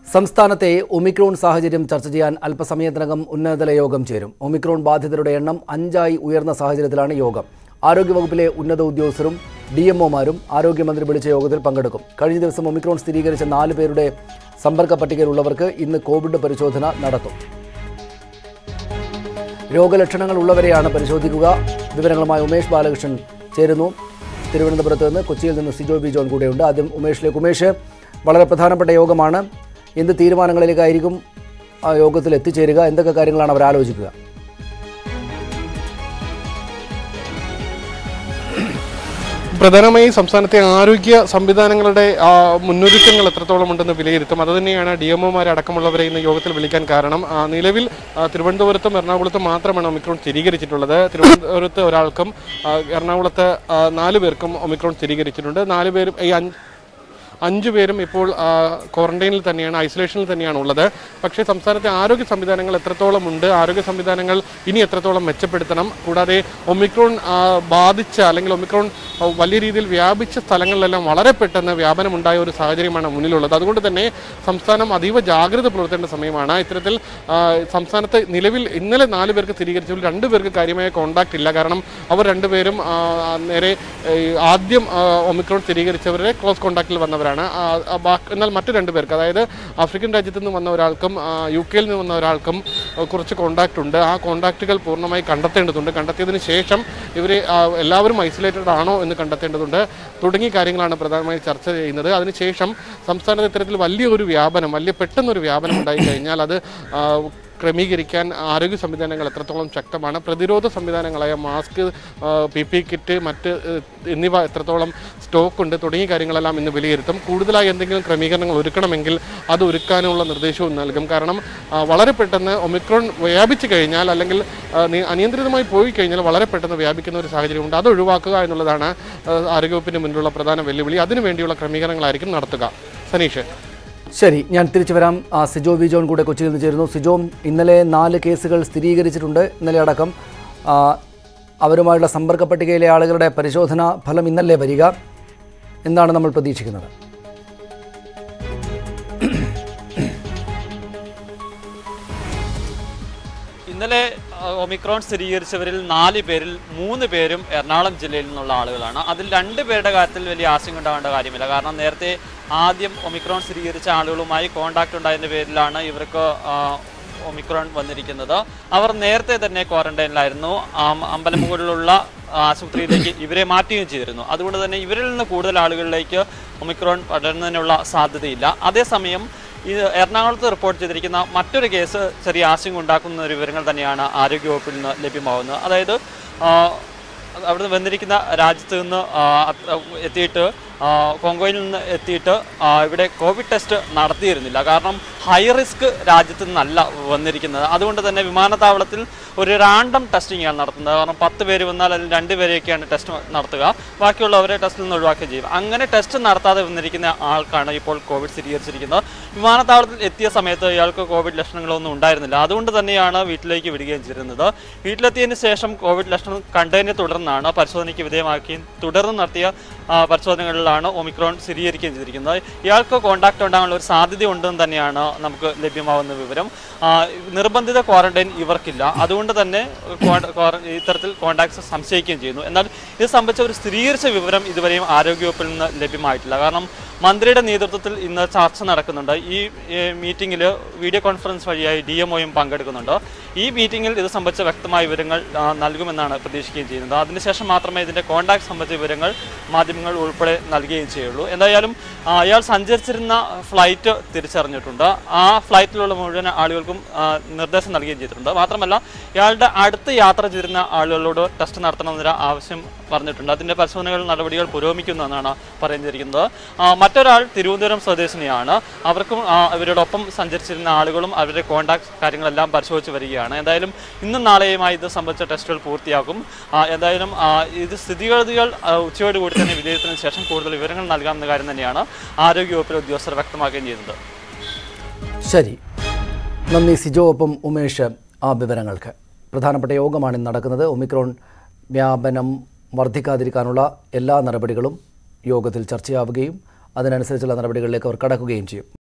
സംസ്ഥാനത്തെ ഒമിക്രോൺ സാഹചര്യം ചർച്ച ചെയ്യാൻ അല്പസമയത്തിനകം ഉന്നതതല യോഗം ചേരും ഒമിക്രോൺ ബാധിതരുടെ എണ്ണം അഞ്ചായി ഉയർന്ന സാഹചര്യത്തിലാണ് യോഗം ആരോഗ്യവകുപ്പിലെ ഉന്നത ഉദ്യോഗസ്ഥരും ഡി എംഒമാരും ആരോഗ്യമന്ത്രി വിളിച്ച യോഗത്തിൽ പങ്കെടുക്കും കഴിഞ്ഞ ദിവസം ഒമിക്രോൺ സ്ഥിരീകരിച്ച നാല് പേരുടെ സമ്പർക്ക പട്ടികയിലുള്ളവർക്ക് ഇന്ന് കോവിഡ് പരിശോധന നടത്തും രോഗലക്ഷണങ്ങൾ ഉള്ളവരെയാണ് പരിശോധിക്കുക വിവരങ്ങളുമായി ഉമേഷ് ബാലകൃഷ്ണൻ ചേരുന്നു തിരുവനന്തപുരത്ത് നിന്ന് കൊച്ചിയിൽ നിന്ന് സിജോ ബി ജോൺ കൂടെയുണ്ട് ആദ്യം ഉമേഷിലേക്ക് ഉമേഷ് വളരെ പ്രധാനപ്പെട്ട യോഗമാണ് എന്ത് തീരുമാനങ്ങളിലേക്കായിരിക്കും ആ യോഗത്തിൽ എത്തിച്ചേരുക എന്തൊക്കെ കാര്യങ്ങളാണ് അവർ ആലോചിക്കുക പ്രധാനമായി സംസ്ഥാനത്തെ ആരോഗ്യ സംവിധാനങ്ങളുടെ ആ, മുന്നൊരുക്കങ്ങൾ എത്രത്തോളം ഉണ്ടെന്ന് വിലയിരുത്തും അതുതന്നെയാണ് ഡി എംഒമാരെ അടക്കമുള്ളവരെ ഇന്ന് യോഗത്തിൽ വിളിക്കാൻ കാരണം ആ, നിലവിൽ ആ, തിരുവനന്തപുരത്തും എറണാകുളത്തും മാത്രമാണ് ഒമിക്രോൺ സ്ഥിരീകരിച്ചിട്ടുള്ളത് തിരുവനന്തപുരത്ത് ഒരാൾക്കും ആ, എറണാകുളത്ത് ആ, നാല് പേർക്കും ഒമിക്രോൺ സ്ഥിരീകരിച്ചിട്ടുണ്ട് നാല് പേരും ഈ അഞ്ച് അഞ്ചു പേരും ഇപ്പോൾ ആ, ക്വാറന്റൈനിൽ തന്നെയാണ് ഐസൊലേഷനിൽ തന്നെയാണ് ഉള്ളത് പക്ഷേ സംസ്ഥാനത്തെ ആരോഗ്യ സംവിധാനങ്ങൾ എത്രത്തോളം ഉണ്ട് ആരോഗ്യ സംവിധാനങ്ങൾ ഇനി എത്രത്തോളം മെച്ചപ്പെടുത്തണം കൂടാതെ ഒമിക്രോൺ ആ, ബാധിച്ച അല്ലെങ്കിൽ ഒമിക്രോൺ ആ, വലിയ രീതിയിൽ വ്യാപിച്ച സ്ഥലങ്ങളിലെല്ലാം വളരെ പെട്ടെന്ന് വ്യാപനമുണ്ടായ ഒരു സാഹചര്യമാണ് മുന്നിലുള്ളത് അതുകൊണ്ട് തന്നെ സംസ്ഥാനം അതീവ ജാഗ്രത പുലർത്തേണ്ട സമയമാണ് ഇത്തരത്തിൽ ആ, സംസ്ഥാനത്ത് നിലവിൽ ഇന്നലെ നാല് പേർക്ക് സ്ഥിരീകരിച്ചതിൽ രണ്ട് പേർക്ക് കാര്യമായ കോണ്ടാക്ട് ഇല്ല കാരണം അവർ രണ്ടുപേരും ആ, നേരെ ഈ ആദ്യം ആ, ഒമിക്രോൺ സ്ഥിരീകരിച്ചവരുടെ ക്ലോസ് കോണ്ടാക്റ്റിൽ വന്നവരാണ് ആ, ആ, ബാക്കി- എന്നാൽ മറ്റു രണ്ട് പേർക്ക് അതായത് ആഫ്രിക്കൻ രാജ്യത്ത് നിന്ന് വന്ന ഒരാൾക്കും ആ, യു കെയിൽ നിന്ന് വന്ന ഒരാൾക്കും ആ, കുറച്ച് കോണ്ടാക്ട് ഉണ്ട് ആ കോണ്ടാക്റ്റുകൾ പൂർണ്ണമായി കണ്ടെത്തേണ്ടതുണ്ട് കണ്ടെത്തിയതിന് ശേഷം ഇവരെ ആ, എല്ലാവരും ഐസൊലേറ്റഡ് ആണോ എന്ന് കണ്ടെത്തേണ്ടതുണ്ട് തുടങ്ങിയ കാര്യങ്ങളാണ് പ്രധാനമായി ചർച്ച ചെയ്യുന്നത് അതിനുശേഷം സംസ്ഥാനത്ത് ഇത്തരത്തിൽ വലിയൊരു വ്യാപനം വലിയ പെട്ടെന്നൊരു വ്യാപനം ഉണ്ടായി കഴിഞ്ഞാൽ അത് ആ, ക്രമീകരിക്കാൻ ആരോഗ്യ സംവിധാനങ്ങൾ എത്രത്തോളം ശക്തമാണ് പ്രതിരോധ സംവിധാനങ്ങളായ മാസ്ക് പി പി കിറ്റ് മറ്റ് ഏഹ്, എന്നിവ എത്രത്തോളം സ്റ്റോക്ക് ഉണ്ട് തുടങ്ങിയ കാര്യങ്ങളെല്ലാം ഇന്ന് വിലയിരുത്തും കൂടുതലായി എന്തെങ്കിലും ക്രമീകരണങ്ങൾ ഒരുക്കണമെങ്കിൽ അത് ഒരുക്കാനുള്ള നിർദ്ദേശവും നൽകും കാരണം ആ, വളരെ പെട്ടെന്ന് ഒമിക്രോൺ വ്യാപിച്ചു കഴിഞ്ഞാൽ അല്ലെങ്കിൽ ആ, നി- അനിയന്ത്രിതമായി പോയി കഴിഞ്ഞാൽ വളരെ പെട്ടെന്ന് വ്യാപിക്കുന്ന ഒരു സാഹചര്യമുണ്ട് അത് ഒഴിവാക്കുക എന്നുള്ളതാണ് ആ, ആരോഗ്യവകുപ്പിന് മുന്നിലുള്ള പ്രധാന വെല്ലുവിളി അതിനു വേണ്ടിയുള്ള ക്രമീകരണങ്ങളായിരിക്കും നടത്തുക സനീഷ് ശരി ഞാൻ തിരിച്ചു വരാം ആ, സിജോ വി ജോൺ കൂടെ കൊച്ചിയിൽ നിന്ന് ചേരുന്നു സിജോ ഇന്നലെ നാല് കേസുകൾ സ്ഥിരീകരിച്ചിട്ടുണ്ട് ഇന്നലെ അടക്കം ആ, അവരുമായുള്ള സമ്പർക്ക പട്ടികയിലെ ആളുകളുടെ പരിശോധനാ ഫലം ഇന്നല്ലേ വരിക എന്താണ് നമ്മൾ പ്രതീക്ഷിക്കുന്നത് ഇന്നലെ ആ, ഒമിക്രോൺ സ്ഥിരീകരിച്ചവരിൽ നാല് പേരിൽ മൂന്ന് പേരും എറണാകുളം ജില്ലയിൽ നിന്നുള്ള ആളുകളാണ് അതിൽ രണ്ട് പേരുടെ കാര്യത്തിൽ വലിയ ആശങ്ക ഉണ്ടാവേണ്ട കാര്യമില്ല കാരണം നേരത്തെ ആദ്യം ഒമിക്രോൺ സ്ഥിരീകരിച്ച ആളുകളുമായി കോണ്ടാക്ട് ഉണ്ടായതിൻ്റെ പേരിലാണ് ഇവർക്ക് ആ, ഒമിക്രോൺ വന്നിരിക്കുന്നത് അവർ നേരത്തെ തന്നെ ക്വാറന്റൈനിലായിരുന്നു ആം- അമ്പലമുകളിലുള്ള ആശുപത്രിയിലേക്ക് ഇവരെ മാറ്റുകയും ചെയ്തിരുന്നു അതുകൊണ്ട് തന്നെ ഇവരിൽ നിന്ന് കൂടുതൽ ആളുകളിലേക്ക് ഒമിക്രോൺ പടരുന്നതിനുള്ള സാധ്യതയില്ല അതേസമയം ഇത് എറണാകുളത്ത് റിപ്പോർട്ട് ചെയ്തിരിക്കുന്ന മറ്റൊരു കേസ് ചെറിയ ആശങ്ക ഉണ്ടാക്കുന്ന ഒരു വിവരങ്ങൾ തന്നെയാണ് ആരോഗ്യവകുപ്പിൽ നിന്ന് ലഭ്യമാവുന്നത് അതായത് ആ, അവിടെ വന്നിരിക്കുന്ന രാജ്യത്ത് നിന്ന് ആ, അത് എത്തിയിട്ട് ആ, കോങ്കോയിൽ നിന്ന് എത്തിയിട്ട് ആ, ഇവിടെ കോവിഡ് ടെസ്റ്റ് നടത്തിയിരുന്നില്ല കാരണം ഹൈ റിസ്ക് രാജ്യത്ത് നിന്നല്ല വന്നിരിക്കുന്നത് അതുകൊണ്ട് തന്നെ വിമാനത്താവളത്തിൽ ഒരു റാൻഡം ടെസ്റ്റിംഗ് ആണ് നടത്തുന്നത് കാരണം പത്ത് പേര് വന്നാൽ അതിൽ രണ്ട് പേരെയൊക്കെയാണ് ടെസ്റ്റ് നടത്തുക ബാക്കിയുള്ളവരെ ടെസ്റ്റിൽ നിന്ന് ഒഴിവാക്കുകയും ചെയ്യും അങ്ങനെ ടെസ്റ്റ് നടത്താതെ വന്നിരിക്കുന്ന ആൾക്കാണ് ഇപ്പോൾ കോവിഡ് സ്ഥിരീകരിച്ചിരിക്കുന്നത് വിമാനത്താവളത്തിൽ എത്തിയ സമയത്ത് ഇയാൾക്ക് കോവിഡ് ലക്ഷണങ്ങളൊന്നും ഉണ്ടായിരുന്നില്ല അതുകൊണ്ട് തന്നെയാണ് വീട്ടിലേക്ക് വിടുകയും ചെയ്തിരുന്നത് വീട്ടിലെത്തിയതിന് ശേഷം കോവിഡ് ലക്ഷണം കണ്ടതിനെ തുടർന്നാണ് പരിശോധനയ്ക്ക് വിധേയമാക്കി തുടർന്ന് നടത്തിയ ആ, പരിശോധനകളിലാണ് ഒമിക്രോൺ സ്ഥിരീകരിക്കുകയും ചെയ്തിരിക്കുന്നത് ഇയാൾക്ക് കോണ്ടാക്ട് ഉണ്ടാകാനുള്ള ഒരു സാധ്യത ഉണ്ടെന്ന് തന്നെയാണ് നമുക്ക് ലഭ്യമാവുന്ന വിവരം ആ, നിർബന്ധിത ക്വാറന്റൈൻ ഇവർക്കില്ല അതുകൊണ്ട് തന്നെ ക്വാ- ക്വാറ- ഇത്തരത്തിൽ കോണ്ടാക്ട്സ് സംശയിക്കുകയും ചെയ്യുന്നു എന്നാൽ ഇത് സംബന്ധിച്ച ഒരു സ്ഥിരീകരിച്ച വിവരം ഇതുവരെയും ആരോഗ്യവകുപ്പിൽ നിന്ന് ലഭ്യമായിട്ടില്ല കാരണം മന്ത്രിയുടെ നേതൃത്വത്തിൽ ഇന്ന് ചർച്ച നടക്കുന്നുണ്ട് ഈ മീറ്റിംഗിൽ വീഡിയോ കോൺഫറൻസ് വഴിയായി ഡി എംഒയും പങ്കെടുക്കുന്നുണ്ട് ഈ മീറ്റിംഗിൽ ഇത് സംബന്ധിച്ച വ്യക്തമായ വിവരങ്ങൾ ആ, നൽകുമെന്നാണ് പ്രതീക്ഷിക്കുകയും ചെയ്യുന്നത് അതിനുശേഷം മാത്രമേ ഇതിന്റെ കോൺടാക്ട് സംബന്ധിച്ച വിവരങ്ങൾ മാധ്യമങ്ങൾ ഉൾപ്പെടെ നൽകുകയും ചെയ്യുള്ളൂ എന്തായാലും ആ, അയാൾ സഞ്ചരിച്ചിരുന്ന ഫ്ലൈറ്റ് തിരിച്ചറിഞ്ഞിട്ടുണ്ട് ആ ഫ്ലൈറ്റിലുള്ള മുഴുവൻ ആളുകൾക്കും ആ, നിർദ്ദേശം നൽകുകയും ചെയ്തിട്ടുണ്ട് മാത്രമല്ല ഇയാളുടെ അടുത്ത് യാത്ര ചെയ്തിരുന്ന ആളുകളോട് ടെസ്റ്റ് നടത്തണമെന്നൊരു ആവശ്യം പറഞ്ഞിട്ടുണ്ട് അതിന്റെ പരിശോധനകൾ നടപടികൾ പുരോഗമിക്കുന്നെന്നാണ് പറഞ്ഞിരിക്കുന്നത് ആ, മറ്റൊരാൾ തിരുവനന്തപുരം സ്വദേശിനിയാണ് അവർക്കും ആ, ഇവരോടൊപ്പം സഞ്ചരിച്ചിരുന്ന ആളുകളും അവരുടെ കോൺടാക്ട് കാര്യങ്ങളെല്ലാം പരിശോധിച്ച് വരികയാണ് എന്തായാലും ഇന്നും നാളെയുമായി ഇത് സംബന്ധിച്ച ടെസ്റ്റുകൾ പൂർത്തിയാക്കും ആ, എന്തായാലും ആ, ഇത് സ്ഥിതിഗതികൾ ആ, ഉച്ചയോടുകൂടി തന്നെ വിലയിരുത്തിയതിനു ശേഷം കൂടുതൽ വിവരങ്ങൾ നൽകാമെന്ന കാര്യം തന്നെയാണ് ആരോഗ്യവകുപ്പിലെ ഉദ്യോഗസ്ഥർ വ്യക്തമാക്കുകയും ചെയ്യുന്നത് ശരി നന്ദി സിജോ ഒപ്പം ഉമേഷ് ആ വിവരങ്ങൾക്ക് പ്രധാനപ്പെട്ട യോഗമാണ് ഇന്ന് നടക്കുന്നത് ഒമിക്രോൺ വ്യാപനം വർദ്ധിക്കാതിരിക്കാനുള്ള എല്ലാ നടപടികളും യോഗത്തിൽ ചർച്ചയാവുകയും അതിനനുസരിച്ചുള്ള നടപടികളിലേക്ക് അവർ കടക്കുകയും ചെയ്യും